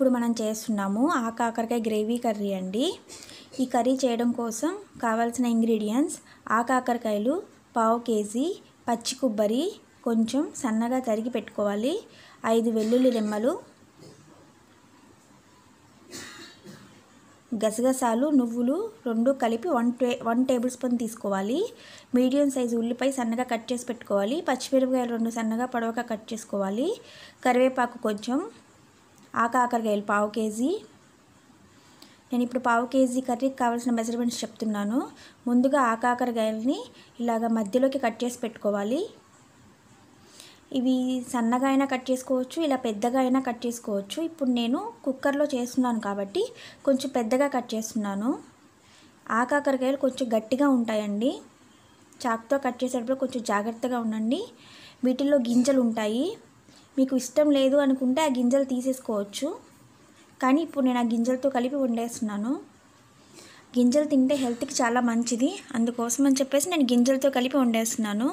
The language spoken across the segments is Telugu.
ఇప్పుడు మనం చేస్తున్నాము ఆ కాకరకాయ గ్రేవీ కర్రీ అండి ఈ కర్రీ చేయడం కోసం కావాల్సిన ఇంగ్రీడియంట్స్ ఆ కాకరకాయలు పావు కేజీ పచ్చి కొబ్బరి కొంచెం సన్నగా తరిగి పెట్టుకోవాలి ఐదు వెల్లుల్లి రెమ్మలు గసగసాలు నువ్వులు రెండు కలిపి వన్ టే వన్ టేబుల్ స్పూన్ తీసుకోవాలి మీడియం సైజు ఉల్లిపాయ సన్నగా కట్ చేసి పెట్టుకోవాలి పచ్చిమిరపకాయలు రెండు సన్నగా పొడవుగా కట్ చేసుకోవాలి కరివేపాకు కొంచెం ఆ కాకరకాయలు పావు కేజీ నేను ఇప్పుడు పావు కేజీ కర్రీకి కావాల్సిన మెజర్మెంట్స్ చెప్తున్నాను ముందుగా ఆ కాకరకాయలని ఇలాగ మధ్యలోకి కట్ చేసి పెట్టుకోవాలి ఇవి సన్నగా అయినా కట్ చేసుకోవచ్చు ఇలా పెద్దగా అయినా కట్ చేసుకోవచ్చు ఇప్పుడు నేను కుక్కర్లో చేస్తున్నాను కాబట్టి కొంచెం పెద్దగా కట్ చేస్తున్నాను ఆ కాకరకాయలు కొంచెం గట్టిగా ఉంటాయండి చాక్తో కట్ చేసేటప్పుడు కొంచెం జాగ్రత్తగా ఉండండి వీటిల్లో గింజలు ఉంటాయి మీకు ఇష్టం లేదు అనుకుంటే ఆ గింజలు తీసేసుకోవచ్చు కానీ ఇప్పుడు నేను ఆ గింజలతో కలిపి వండేస్తున్నాను గింజలు తింటే హెల్త్కి చాలా మంచిది అందుకోసం అని చెప్పేసి నేను గింజలతో కలిపి వండేస్తున్నాను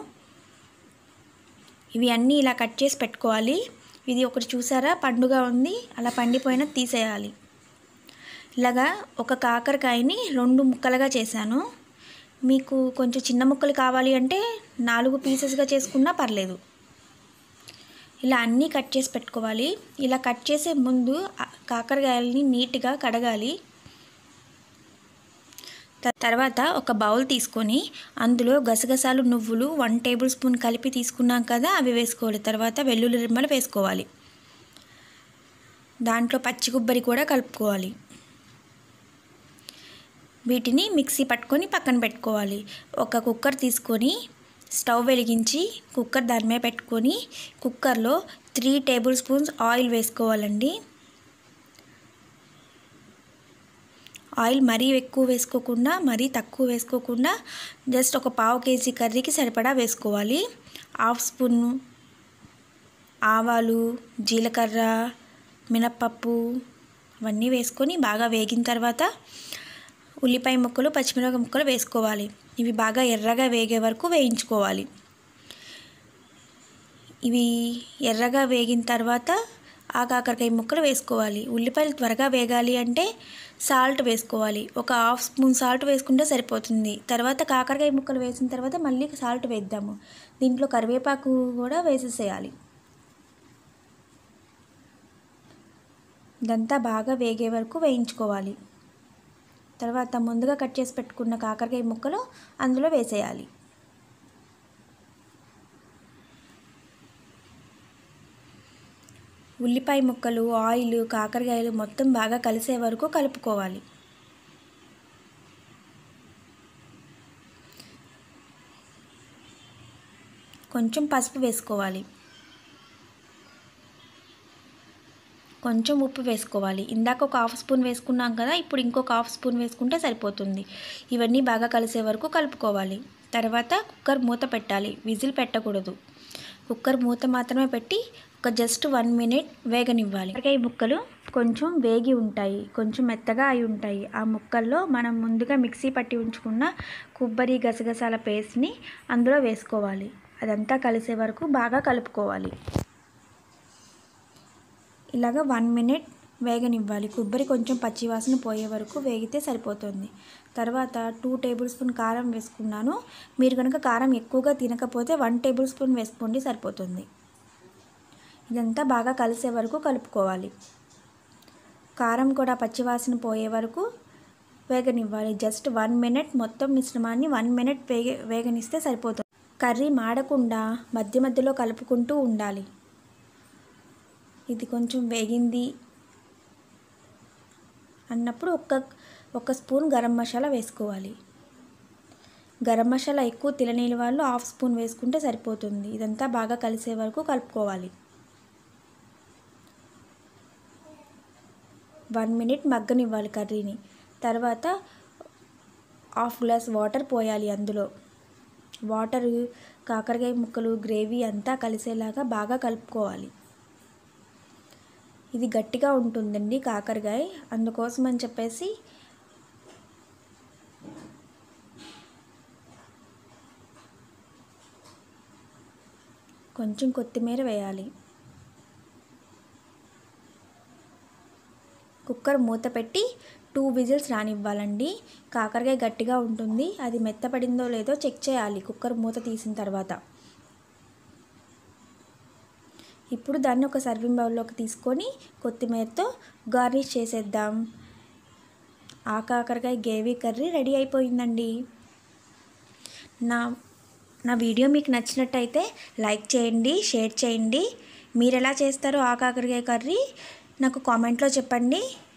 ఇవి అన్నీ ఇలా కట్ చేసి పెట్టుకోవాలి ఇది ఒకటి చూసారా పండుగ ఉంది అలా పండిపోయిన తీసేయాలి ఇలాగా ఒక కాకరకాయని రెండు ముక్కలుగా చేశాను మీకు కొంచెం చిన్న ముక్కలు కావాలి అంటే నాలుగు పీసెస్గా చేసుకున్నా పర్లేదు ఇలా అన్నీ కట్ చేసి పెట్టుకోవాలి ఇలా కట్ చేసే ముందు ఆ కాకరకాయలని నీట్గా కడగాలి త- తర్వాత ఒక బౌల్ తీసుకొని అందులో గసగసాలు నువ్వులు వన్ టేబుల్ స్పూన్ కలిపి తీసుకున్నాం కదా అవి వేసుకోవాలి తర్వాత వెల్లుల్లి రిమ్మలు వేసుకోవాలి దాంట్లో పచ్చి కొబ్బరి కూడా కలుపుకోవాలి వీటిని మిక్సీ పట్టుకొని పక్కన పెట్టుకోవాలి ఒక కుక్కర్ తీసుకొని స్టవ్ వెలిగించి కుక్కర్ దాని మీద పెట్టుకొని కుక్కర్లో త్రీ టేబుల్ స్పూన్స్ ఆయిల్ వేసుకోవాలండి ఆయిల్ మరీ ఎక్కువ వేసుకోకుండా మరీ తక్కువ వేసుకోకుండా జస్ట్ ఒక పావు కేజీ కర్రీకి సరిపడా వేసుకోవాలి హాఫ్ స్పూన్ ఆవాలు జీలకర్ర మినప్పప్పు అవన్నీ వేసుకొని బాగా వేగిన తర్వాత ఉల్లిపాయ ముక్కలు పచ్చిమిరపకాయ ముక్కలు వేసుకోవాలి ఇవి బాగా ఎర్రగా వేగే వరకు వేయించుకోవాలి ఇవి ఎర్రగా వేగిన తర్వాత ఆ కాకరకాయ ముక్కలు వేసుకోవాలి ఉల్లిపాయలు త్వరగా వేగాలి అంటే సాల్ట్ వేసుకోవాలి ఒక హాఫ్ స్పూన్ సాల్ట్ వేసుకుంటే సరిపోతుంది తర్వాత కాకరకాయ ముక్కలు వేసిన తర్వాత మళ్ళీ సాల్ట్ వేద్దాము దీంట్లో కరివేపాకు కూడా వేసేసేయాలి ఇదంతా బాగా వేగే వరకు వేయించుకోవాలి తర్వాత ముందుగా కట్ చేసి పెట్టుకున్న కాకరకాయ ముక్కలు అందులో వేసేయాలి ఉల్లిపాయ ముక్కలు ఆయిల్ కాకరకాయలు మొత్తం బాగా కలిసే వరకు కలుపుకోవాలి కొంచెం పసుపు వేసుకోవాలి కొంచెం ఉప్పు వేసుకోవాలి ఇందాక ఒక హాఫ్ స్పూన్ వేసుకున్నాం కదా ఇప్పుడు ఇంకొక హాఫ్ స్పూన్ వేసుకుంటే సరిపోతుంది ఇవన్నీ బాగా కలిసే వరకు కలుపుకోవాలి తర్వాత కుక్కర్ మూత పెట్టాలి విజిల్ పెట్టకూడదు కుక్కర్ మూత మాత్రమే పెట్టి ఒక జస్ట్ వన్ మినిట్ వేగనివ్వాలి కాకరకాయ ముక్కలు కొంచెం వేగి ఉంటాయి కొంచెం మెత్తగా అయి ఉంటాయి ఆ ముక్కల్లో మనం ముందుగా మిక్సీ పట్టి ఉంచుకున్న కొబ్బరి గసగసాల పేస్ట్ని అందులో వేసుకోవాలి అదంతా కలిసే వరకు బాగా కలుపుకోవాలి ఇలాగ వన్ మినిట్ వేగనివ్వాలి కొబ్బరి కొంచెం పచ్చివాసన పోయే వరకు వేగితే సరిపోతుంది తర్వాత టూ టేబుల్ స్పూన్ కారం వేసుకున్నాను మీరు కనుక కారం ఎక్కువగా తినకపోతే వన్ టేబుల్ స్పూన్ వేసుకోండి సరిపోతుంది ఇదంతా బాగా కలిసే వరకు కలుపుకోవాలి కారం కూడా పచ్చివాసన పోయే వరకు వేగనివ్వాలి జస్ట్ వన్ మినిట్ మొత్తం మిశ్రమాన్ని వన్ మినిట్ వేగ వేగనిస్తే సరిపోతుంది కర్రీ మాడకుండా మధ్య మధ్యలో కలుపుకుంటూ ఉండాలి ఇది కొంచెం వేగింది అన్నప్పుడు ఒక్క ఒక స్పూన్ గరం మసాలా వేసుకోవాలి గరం మసాలా ఎక్కువ తినలేని వాళ్ళు హాఫ్ స్పూన్ వేసుకుంటే సరిపోతుంది ఇదంతా బాగా కలిసే వరకు కలుపుకోవాలి వన్ మినిట్ మగ్గనివ్వాలి కర్రీని తర్వాత హాఫ్ గ్లాస్ వాటర్ పోయాలి అందులో వాటర్ కాకరకాయ ముక్కలు గ్రేవీ అంతా కలిసేలాగా బాగా కలుపుకోవాలి ఇది గట్టిగా ఉంటుందండి కాకరకాయ అందుకోసం అని చెప్పేసి కొంచెం కొత్తిమీర వేయాలి కుక్కర్ మూత పెట్టి టూ విజిల్స్ రానివ్వాలండి కాకరకాయ గట్టిగా ఉంటుంది అది మెత్తపడిందో లేదో చెక్ చేయాలి కుక్కర్ మూత తీసిన తర్వాత ఇప్పుడు దాన్ని ఒక సర్వింగ్ బౌల్లోకి తీసుకొని కొత్తిమీరతో గార్నిష్ చేసేద్దాం ఆ కాకరకాయ గ్రేవీ కర్రీ రెడీ అయిపోయిందండి నా నా వీడియో మీకు నచ్చినట్టయితే లైక్ చేయండి షేర్ చేయండి మీరు ఎలా చేస్తారో ఆ కాకరకాయ కర్రీ నాకు కామెంట్లో చెప్పండి